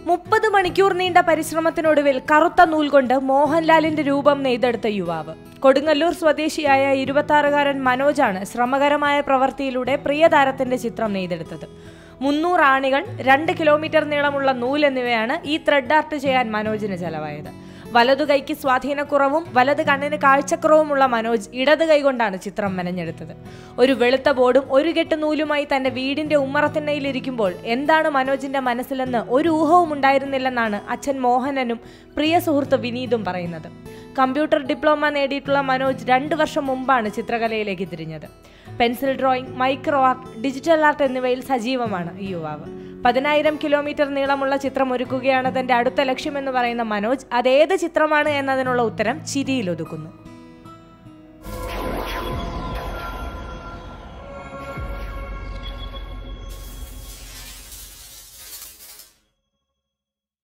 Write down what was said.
മുപ്പത് മണിക്കൂർ നീണ്ട പരിശ്രമത്തിനൊടുവിൽ കറുത്ത നൂൽ കൊണ്ട് മോഹൻലാലിന്റെ രൂപം നെയ്തെടുത്ത യുവാവ് കൊടുങ്ങല്ലൂർ സ്വദേശിയായ ഇരുപത്താറുകാരൻ മനോജാണ് ശ്രമകരമായ പ്രവൃത്തിയിലൂടെ പ്രിയതാരത്തിന്റെ ചിത്രം നെയ്തെടുത്തത് മുന്നൂറ് ആണികൾ രണ്ട് കിലോമീറ്റർ നീളമുള്ള നൂൽ എന്നിവയാണ് ഈ ത്രെഡ് ആർട്ട് ചെയ്യാൻ മനോജിന് ചെലവായത് വലതു കൈക്ക് സ്വാധീനക്കുറവും വലത് കണ്ണിന് കാഴ്ചക്കുറവുമുള്ള മനോജ് ഇടത് കൈകൊണ്ടാണ് ചിത്രം മെനഞ്ഞെടുത്തത് ഒരു വെളുത്ത ബോർഡും ഒരു കെട്ട് നൂലുമായി തന്റെ വീടിന്റെ ഉമ്മറത്തിണ്ണയിലിരിക്കുമ്പോൾ എന്താണ് മനോജിന്റെ മനസ്സിലെന്ന് ഒരു ഊഹവും ഉണ്ടായിരുന്നില്ലെന്നാണ് അച്ഛൻ മോഹനനും പ്രിയ സുഹൃത്ത് വിനീതും പറയുന്നത് കമ്പ്യൂട്ടർ ഡിപ്ലോമ നേടിയിട്ടുള്ള മനോജ് രണ്ടു വർഷം മുമ്പാണ് ചിത്രകലയിലേക്ക് തിരിഞ്ഞത് pencil drawing micro art digital art എന്നിവയിൽ സജീവമാണ് ഈ യുവാവ് പതിനായിരം കിലോമീറ്റർ നീളമുള്ള ചിത്രം ഒരുക്കുകയാണ് തന്റെ അടുത്ത ലക്ഷ്യമെന്ന് പറയുന്ന മനോജ് അതേത് ചിത്രമാണ് എന്നതിനുള്ള ഉത്തരം ചിരിയിൽ ഒതുക്കുന്നു